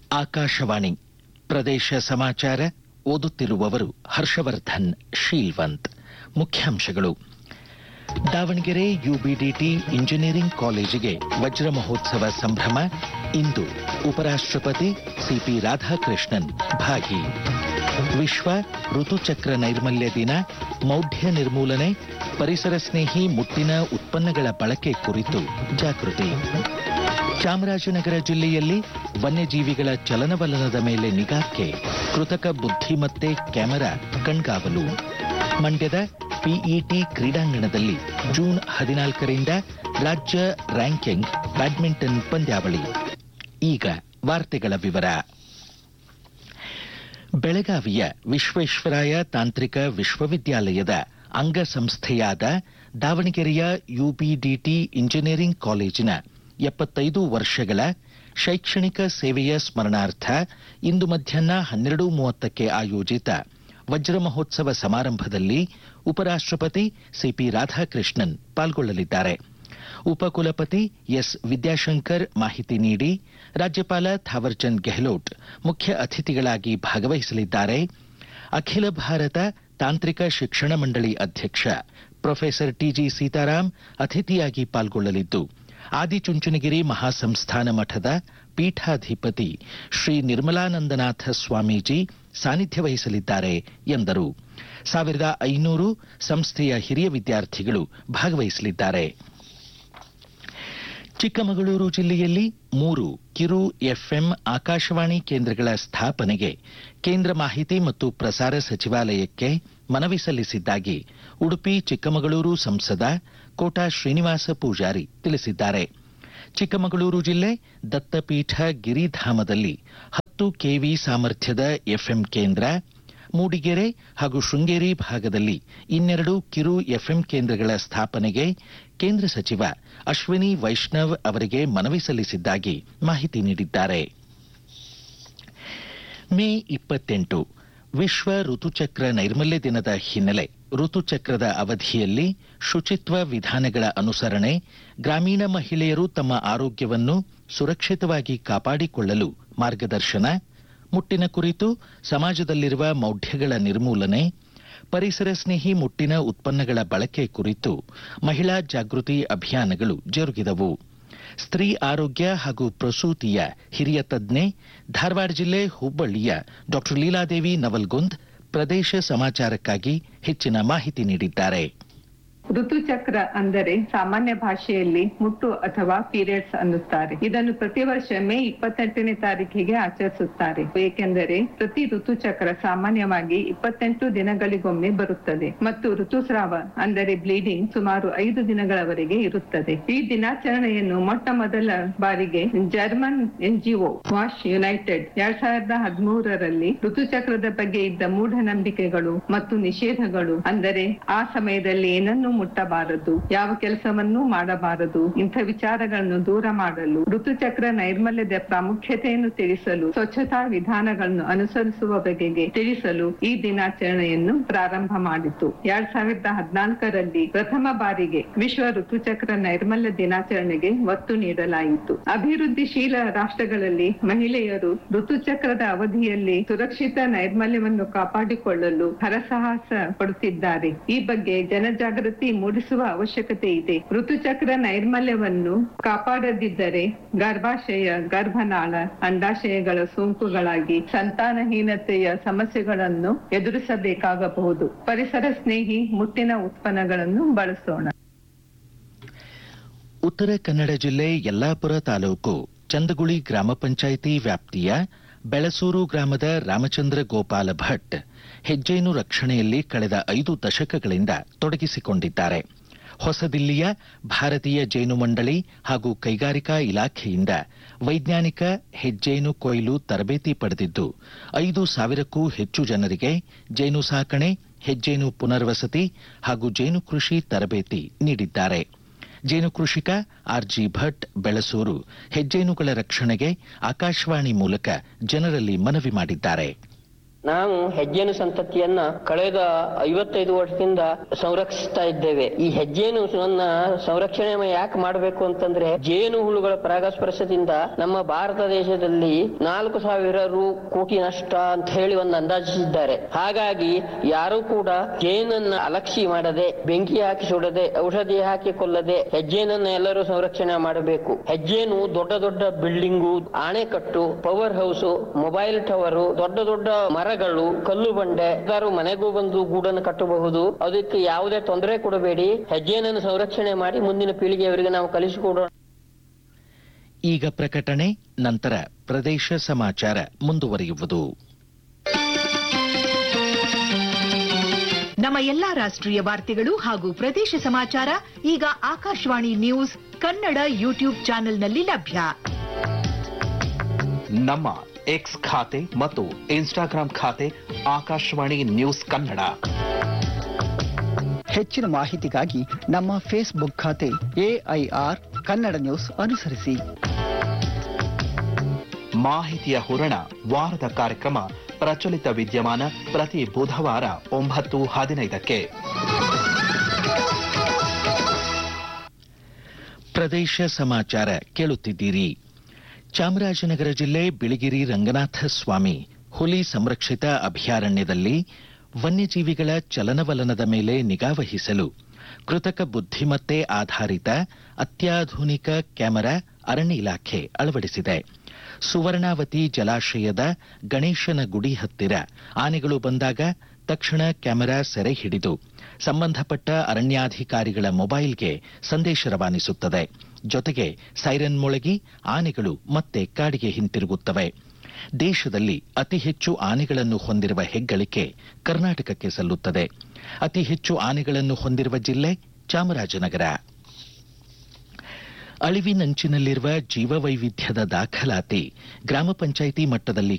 ಆಕಾಶವಾಣಿ ಪ್ರದೇಶ ಸಮಾಚಾರ ಓದುತ್ತಿರುವವರು ಹರ್ಷವರ್ಧನ್ ಶೀಲ್ವಂತ್ ಮುಖ್ಯಾಂಶಗಳು ದಾವಣಗೆರೆ ಯುಬಿಡಿಟಿ ಇಂಜಿನಿಯರಿಂಗ್ ಕಾಲೇಜಿಗೆ ವಜ್ರ ಮಹೋತ್ಸವ ಸಂಭ್ರಮ ಇಂದು ಉಪರಾಷ್ಟ್ರಪತಿ ಸಿಪಿ ರಾಧಾಕೃಷ್ಣನ್ ಭಾಗಿ ವಿಶ್ವ ಋತುಚಕ್ರ ನೈರ್ಮಲ್ಯ ದಿನ ಮೌಢ್ಯ ನಿರ್ಮೂಲನೆ ಪರಿಸರ ಸ್ನೇಹಿ ಮುಟ್ಟಿನ ಉತ್ಪನ್ನಗಳ ಬಳಕೆ ಕುರಿತು ಜಾಗೃತಿ ಚಾಮರಾಜನಗರ ಜಿಲ್ಲೆಯಲ್ಲಿ ವನ್ಯಜೀವಿಗಳ ಚಲನವಲನದ ಮೇಲೆ ನಿಗಾಕ್ಕೆ ಕೃತಕ ಬುದ್ಧಿಮತ್ತೆ ಕ್ಯಾಮೆರಾ ಕಣ್ಗಾವಲು ಮಂಡ್ಯದ ಪಿಇಟಿ ಕ್ರೀಡಾಂಗಣದಲ್ಲಿ ಜೂನ್ ಹದಿನಾಲ್ಕರಿಂದ ರಾಜ್ಯ ರ್ಯಾಂಕಿಂಗ್ ಬ್ಯಾಡ್ಮಿಂಟನ್ ಪಂದ್ಯಾವಳಿ ಈಗ ವಾರ್ತೆಗಳ ವಿವರ ಬೆಳಗಾವಿಯ ವಿಶ್ವೇಶ್ವರಾಯ ತಾಂತ್ರಿಕ ವಿಶ್ವವಿದ್ಯಾಲಯದ ಅಂಗಸಂಸ್ಥೆಯಾದ ದಾವಣಗೆರೆಯ ಯುಬಿಡಿಟಿ ಇಂಜಿನಿಯರಿಂಗ್ ಕಾಲೇಜಿನ ಎಪ್ಪತ್ತೈದು ವರ್ಷಗಳ ಶೈಕ್ಷಣಿಕ ಸೇವೆಯ ಸ್ಮರಣಾರ್ಥ ಇಂದು ಮಧ್ಯಾಹ್ನ ಹನ್ನೆರಡು ಮೂವತ್ತಕ್ಕೆ ಆಯೋಜಿತ ವಜ್ರ ಮಹೋತ್ಸವ ಸಮಾರಂಭದಲ್ಲಿ ಉಪರಾಷ್ಟ್ರಪತಿ ಸಿಪಿ ರಾಧಾಕೃಷ್ಣನ್ ಪಾಲ್ಗೊಳ್ಳಲಿದ್ದಾರೆ ಉಪಕುಲಪತಿ ಎಸ್ ವಿದ್ಯಾಶಂಕರ್ ಮಾಹಿತಿ ನೀಡಿ ರಾಜ್ಯಪಾಲ ಥಾವರ್ಚಂದ್ ಗೆಹ್ಲೋಟ್ ಮುಖ್ಯ ಅತಿಥಿಗಳಾಗಿ ಭಾಗವಹಿಸಲಿದ್ದಾರೆ ಅಖಿಲ ಭಾರತ ತಾಂತ್ರಿಕ ಶಿಕ್ಷಣ ಮಂಡಳಿ ಅಧ್ಯಕ್ಷ ಪ್ರೊಫೆಸರ್ ಟಿಜಿ ಸೀತಾರಾಂ ಅತಿಥಿಯಾಗಿ ಪಾಲ್ಗೊಳ್ಳಲಿದ್ದು ಆದಿಚುಂಚನಗಿರಿ ಮಹಾಸಂಸ್ಥಾನ ಮಠದ ಪೀಠಾಧಿಪತಿ ಶ್ರೀ ನಿರ್ಮಲಾನಂದನಾಥ ಸ್ವಾಮೀಜಿ ಸಾನ್ನಿಧ್ಯ ವಹಿಸಲಿದ್ದಾರೆ ಎಂದರು ಸಾವಿರದ ಐನೂರು ಸಂಸ್ಥೆಯ ಹಿರಿಯ ವಿದ್ಯಾರ್ಥಿಗಳು ಭಾಗವಹಿಸಲಿದ್ದಾರೆ ಚಿಕ್ಕಮಗಳೂರು ಜಿಲ್ಲೆಯಲ್ಲಿ ಮೂರು ಕಿರು ಎಫ್ಎಂ ಆಕಾಶವಾಣಿ ಕೇಂದ್ರಗಳ ಸ್ಥಾಪನೆಗೆ ಕೇಂದ್ರ ಮಾಹಿತಿ ಮತ್ತು ಪ್ರಸಾರ ಸಚಿವಾಲಯಕ್ಕೆ ಮನವಿ ಸಲ್ಲಿಸಿದ್ದಾಗಿ ಉಡುಪಿ ಚಿಕ್ಕಮಗಳೂರು ಸಂಸದ ಕೋಟಾ ಶ್ರೀನಿವಾಸ ಪೂಜಾರಿ ತಿಳಿಸಿದ್ದಾರೆ ಚಿಕ್ಕಮಗಳೂರು ಜಿಲ್ಲೆ ದತ್ತಪೀಠ ಗಿರಿಧಾಮದಲ್ಲಿ ಹತ್ತು ಕೆವಿ ಸಾಮರ್ಥ್ಯದ ಎಫ್ಎಂ ಕೇಂದ್ರ ಮೂಡಿಗೆರೆ ಹಾಗೂ ಶೃಂಗೇರಿ ಭಾಗದಲ್ಲಿ ಇನ್ನೆರಡು ಕಿರು ಎಫ್ಎಂ ಕೇಂದ್ರಗಳ ಸ್ಥಾಪನೆಗೆ ಕೇಂದ್ರ ಸಚಿವ ಅಶ್ವಿನಿ ವೈಷ್ಣವ್ ಅವರಿಗೆ ಮನವಿ ಸಲ್ಲಿಸಿದ್ದಾಗಿ ಮಾಹಿತಿ ನೀಡಿದ್ದಾರೆ ಮೇ ಇಪ್ಪತ್ತೆಂಟು ವಿಶ್ವ ಋತುಚಕ್ರ ನೈರ್ಮಲ್ಯ ದಿನದ ಹಿನ್ನೆಲೆ ಋತುಚಕ್ರದ ಅವಧಿಯಲ್ಲಿ ಶುಚಿತ್ವ ವಿಧಾನಗಳ ಅನುಸರಣೆ ಗ್ರಾಮೀಣ ಮಹಿಳೆಯರು ತಮ್ಮ ಆರೋಗ್ಯವನ್ನು ಸುರಕ್ಷಿತವಾಗಿ ಕಾಪಾಡಿಕೊಳ್ಳಲು ಮಾರ್ಗದರ್ಶನ ಮುಟ್ಟಿನ ಕುರಿತು ಸಮಾಜದಲ್ಲಿರುವ ಮೌಢ್ಯಗಳ ನಿರ್ಮೂಲನೆ ಪರಿಸರ ಸ್ನೇಹಿ ಮುಟ್ಟಿನ ಉತ್ಪನ್ನಗಳ ಬಳಕೆ ಕುರಿತು ಮಹಿಳಾ ಜಾಗೃತಿ ಅಭಿಯಾನಗಳು ಜರುಗಿದವು ಸ್ತ್ರೀ ಆರೋಗ್ಯ ಹಾಗೂ ಪ್ರಸೂತಿಯ ಹಿರಿಯ ತಜ್ಞೆ ಧಾರವಾಡ ಜಿಲ್ಲೆ ಹುಬ್ಬಳ್ಳಿಯ ಡಾ ಲೀಲಾದೇವಿ ನವಲ್ಗುಂದ್ ಪ್ರದೇಶ ಸಮಾಚಾರಕ್ಕಾಗಿ ಹೆಚ್ಚಿನ ಮಾಹಿತಿ ನೀಡಿದ್ದಾರೆ ಋತುಚಕ್ರ ಅಂದರೆ ಸಾಮಾನ್ಯ ಭಾಷೆಯಲ್ಲಿ ಮುಟ್ಟು ಅಥವಾ ಪೀರಿಯಡ್ಸ್ ಅನ್ನುತ್ತಾರೆ ಇದನ್ನು ಪ್ರತಿ ವರ್ಷ ಮೇ ಇಪ್ಪತ್ತೆಂಟನೇ ತಾರೀಕಿಗೆ ಆಚರಿಸುತ್ತಾರೆ ಏಕೆಂದರೆ ಪ್ರತಿ ಋತುಚಕ್ರ ಸಾಮಾನ್ಯವಾಗಿ ಇಪ್ಪತ್ತೆಂಟು ದಿನಗಳಿಗೊಮ್ಮೆ ಬರುತ್ತದೆ ಮತ್ತು ಋತುಸ್ರಾವ ಅಂದರೆ ಬ್ಲೀಡಿಂಗ್ ಸುಮಾರು ಐದು ದಿನಗಳವರೆಗೆ ಇರುತ್ತದೆ ಈ ದಿನಾಚರಣೆಯನ್ನು ಮೊಟ್ಟ ಮೊದಲ ಬಾರಿಗೆ ಜರ್ಮನ್ ಎನ್ಜಿಒ ವಾಶ್ ಯುನೈಟೆಡ್ ಎರಡ್ ಸಾವಿರದ ಹದಿಮೂರರಲ್ಲಿ ಋತುಚಕ್ರದ ಬಗ್ಗೆ ಇದ್ದ ಮೂಢನಂಬಿಕೆಗಳು ಮತ್ತು ನಿಷೇಧಗಳು ಅಂದರೆ ಆ ಸಮಯದಲ್ಲಿ ಏನನ್ನು ಮುಟ್ಟಬಾರದು ಯಾವ ಕೆಲಸವನ್ನೂ ಮಾಡಬಾರದು ಇಂಥ ವಿಚಾರಗಳನ್ನು ದೂರ ಮಾಡಲು ಋತುಚಕ್ರ ನೈರ್ಮಲ್ಯದ ಪ್ರಾಮುಖ್ಯತೆಯನ್ನು ತಿಳಿಸಲು ಸ್ವಚ್ಛತಾ ವಿಧಾನಗಳನ್ನು ಅನುಸರಿಸುವ ಬಗೆಗೆ ತಿಳಿಸಲು ಈ ದಿನಾಚರಣೆಯನ್ನು ಪ್ರಾರಂಭ ಮಾಡಿತು ಎರಡ್ ಸಾವಿರದ ಹದಿನಾಲ್ಕರಲ್ಲಿ ಪ್ರಥಮ ಬಾರಿಗೆ ವಿಶ್ವ ಋತುಚಕ್ರ ನೈರ್ಮಲ್ಯ ದಿನಾಚರಣೆಗೆ ಒತ್ತು ನೀಡಲಾಯಿತು ಅಭಿವೃದ್ಧಿಶೀಲ ರಾಷ್ಟ್ರಗಳಲ್ಲಿ ಮಹಿಳೆಯರು ಋತುಚಕ್ರದ ಅವಧಿಯಲ್ಲಿ ಸುರಕ್ಷಿತ ನೈರ್ಮಲ್ಯವನ್ನು ಕಾಪಾಡಿಕೊಳ್ಳಲು ಹರಸಾಹಸ ಪಡುತ್ತಿದ್ದಾರೆ ಈ ಬಗ್ಗೆ ಜನಜಾಗೃತಿ ಮೂಡಿಸುವ ಅವಶ್ಯಕತೆ ಇದೆ ಋತುಚಕ್ರ ನೈರ್ಮಲ್ಯವನ್ನು ಕಾಪಾಡದಿದ್ದರೆ ಗರ್ಭಾಶಯ ಗರ್ಭನಾಳ ಅಂಡಾಶಯಗಳ ಸೋಂಕುಗಳಾಗಿ ಸಂತಾನಹೀನತೆಯ ಸಮಸ್ಯೆಗಳನ್ನು ಎದುರಿಸಬೇಕಾಗಬಹುದು ಪರಿಸರ ಸ್ನೇಹಿ ಮುಟ್ಟಿನ ಉತ್ಪನ್ನಗಳನ್ನು ಬಳಸೋಣ ಉತ್ತರ ಕನ್ನಡ ಜಿಲ್ಲೆ ಯಲ್ಲಾಪುರ ತಾಲೂಕು ಚಂದಗುಳಿ ಗ್ರಾಮ ಪಂಚಾಯಿತಿ ವ್ಯಾಪ್ತಿಯ ಬೆಳಸೂರು ಗ್ರಾಮದ ರಾಮಚಂದ್ರ ಗೋಪಾಲ ಭಟ್ ಹೆಜ್ಜೇನು ರಕ್ಷಣೆಯಲ್ಲಿ ಕಳೆದ ಐದು ದಶಕಗಳಿಂದ ತೊಡಗಿಸಿಕೊಂಡಿದ್ದಾರೆ ಹೊಸದಿಲ್ಲಿಯ ಭಾರತೀಯ ಜೇನು ಮಂಡಳಿ ಹಾಗೂ ಕೈಗಾರಿಕಾ ಇಲಾಖೆಯಿಂದ ವೈಜ್ಞಾನಿಕ ಹೆಜ್ಜೇನು ಕೊಯ್ಲು ತರಬೇತಿ ಪಡೆದಿದ್ದು ಐದು ಸಾವಿರಕ್ಕೂ ಹೆಚ್ಚು ಜನರಿಗೆ ಜೇನು ಸಾಕಣೆ ಹೆಜ್ಜೇನು ಪುನರ್ವಸತಿ ಹಾಗೂ ಜೇನು ಕೃಷಿ ತರಬೇತಿ ನೀಡಿದ್ದಾರೆ ಜೇನು ಕೃಷಿಕ ಆರ್ಜಿ ಭಟ್ ಬೆಳಸೂರು ಹೆಜ್ಜೇನುಗಳ ರಕ್ಷಣೆಗೆ ಆಕಾಶವಾಣಿ ಮೂಲಕ ಜನರಲ್ಲಿ ಮನವಿ ಮಾಡಿದ್ದಾರೆ ನಾವು ಹೆಜ್ಜೇನು ಸಂತತಿಯನ್ನ ಕಳೆದ ಐವತ್ತೈದು ವರ್ಷದಿಂದ ಸಂರಕ್ಷಿಸ್ತಾ ಇದ್ದೇವೆ ಈ ಹೆಜ್ಜೇನು ಅನ್ನ ಸಂರಕ್ಷಣೆ ಯಾಕೆ ಮಾಡಬೇಕು ಅಂತಂದ್ರೆ ಜೇನು ಹುಳುಗಳ ಪರಾಗಸ್ಪರ್ಶದಿಂದ ನಮ್ಮ ಭಾರತ ದೇಶದಲ್ಲಿ ನಾಲ್ಕು ಸಾವಿರ ರು ಕೋಟಿ ನಷ್ಟ ಅಂತ ಹೇಳಿ ಒಂದು ಅಂದಾಜಿಸಿದ್ದಾರೆ ಹಾಗಾಗಿ ಯಾರು ಕೂಡ ಜೇನನ್ನ ಅಲಕ್ಷಿ ಮಾಡದೆ ಬೆಂಕಿ ಹಾಕಿ ಸುಡದೆ ಔಷಧಿ ಹಾಕಿ ಕೊಲ್ಲದೆ ಹೆಜ್ಜೇನನ್ನ ಎಲ್ಲರೂ ಸಂರಕ್ಷಣೆ ಮಾಡಬೇಕು ಹೆಜ್ಜೇನು ದೊಡ್ಡ ದೊಡ್ಡ ಬಿಲ್ಡಿಂಗು ಆಣೆಕಟ್ಟು ಪವರ್ ಹೌಸ್ ಮೊಬೈಲ್ ಟವರು ದೊಡ್ಡ ದೊಡ್ಡ ಮರಗಳು ಕಲ್ಲು ಬಂಡೆ ಎಲ್ಲರೂ ಮನೆಗೂ ಬಂದು ಗೂಡನ್ನು ಕಟ್ಟಬಹುದು ಅದಕ್ಕೆ ಯಾವುದೇ ತೊಂದರೆ ಕೊಡಬೇಡಿ ಹೆಜ್ಜೆಯನ್ನು ಸಂರಕ್ಷಣೆ ಮಾಡಿ ಮುಂದಿನ ಪೀಳಿಗೆಯವರಿಗೆ ನಾವು ಕಲಿಸಿಕೊಡೋಣ ಈಗ ಪ್ರಕಟಣೆ ನಂತರ ಪ್ರದೇಶ ಸಮಾಚಾರ ಮುಂದುವರಿಯುವುದು ನಮ್ಮ ಎಲ್ಲಾ ರಾಷ್ಟ್ರೀಯ ವಾರ್ತೆಗಳು ಹಾಗೂ ಪ್ರದೇಶ ಸಮಾಚಾರ ಈಗ ಆಕಾಶವಾಣಿ ನ್ಯೂಸ್ ಕನ್ನಡ ಯೂಟ್ಯೂಬ್ ಚಾನೆಲ್ನಲ್ಲಿ ಲಭ್ಯ ನಮ್ಮ ಎಕ್ಸ್ ಖಾತೆ ಮತ್ತು ಇನ್ಸ್ಟಾಗ್ರಾಂ ಖಾತೆ ಆಕಾಶವಾಣಿ ನ್ಯೂಸ್ ಕನ್ನಡ ಹೆಚ್ಚಿನ ಮಾಹಿತಿಗಾಗಿ ನಮ್ಮ ಫೇಸ್ಬುಕ್ ಖಾತೆ ಎಐಆರ್ ಕನ್ನಡ ನ್ಯೂಸ್ ಅನುಸರಿಸಿ ಮಾಹಿತಿಯ ಹೂರಣ ವಾರದ ಕಾರ್ಯಕ್ರಮ ಪ್ರಚಲಿತ ವಿದ್ಯಮಾನ ಪ್ರತಿ ಬುಧವಾರ ಒಂಬತ್ತು ಹದಿನೈದಕ್ಕೆ ಪ್ರದೇಶ ಸಮಾಚಾರ ಕೇಳುತ್ತಿದ್ದೀರಿ ಚಾಮರಾಜನಗರ ಜಿಲ್ಲೆ ಬಿಳಿಗಿರಿ ರಂಗನಾಥ ಸ್ವಾಮಿ ಹುಲಿ ಸಂರಕ್ಷಿತ ಅಭಯಾರಣ್ಯದಲ್ಲಿ ವನ್ಯಜೀವಿಗಳ ಚಲನವಲನದ ಮೇಲೆ ನಿಗಾವಹಿಸಲು ಕೃತಕ ಬುದ್ಧಿಮತ್ತೆ ಆಧಾರಿತ ಅತ್ಯಾಧುನಿಕ ಕ್ಯಾಮೆರಾ ಅರಣ್ಯ ಇಲಾಖೆ ಅಳವಡಿಸಿದೆ ಸುವರ್ಣಾವತಿ ಜಲಾಶಯದ ಗಣೇಶನ ಗುಡಿ ಹತ್ತಿರ ಆನೆಗಳು ಬಂದಾಗ ತಕ್ಷಣ ಕ್ಯಾಮೆರಾ ಸೆರೆ ಹಿಡಿದು ಸಂಬಂಧಪಟ್ಟ ಅರಣ್ಯಾಧಿಕಾರಿಗಳ ಮೊಬೈಲ್ಗೆ ಸಂದೇಶ ರವಾನಿಸುತ್ತದೆ ಜೊತೆಗೆ ಸೈರನ್ ಮೊಳಗಿ ಆನೆಗಳು ಮತ್ತೆ ಕಾಡಿಗೆ ಹಿಂತಿರುಗುತ್ತವೆ ದೇಶದಲ್ಲಿ ಅತಿ ಹೆಚ್ಚು ಆನೆಗಳನ್ನು ಹೊಂದಿರುವ ಹೆಗ್ಗಳಿಕೆ ಕರ್ನಾಟಕಕ್ಕೆ ಸಲ್ಲುತ್ತದೆ ಅತಿ ಹೆಚ್ಚು ಆನೆಗಳನ್ನು ಹೊಂದಿರುವ ಜಿಲ್ಲೆ ಚಾಮರಾಜನಗರ ಅಳಿವಿನಂಚಿನಲ್ಲಿರುವ ಜೀವವೈವಿಧ್ಯದ ದಾಖಲಾತಿ ಗ್ರಾಮ ಪಂಚಾಯಿತಿ ಮಟ್ಟದಲ್ಲಿ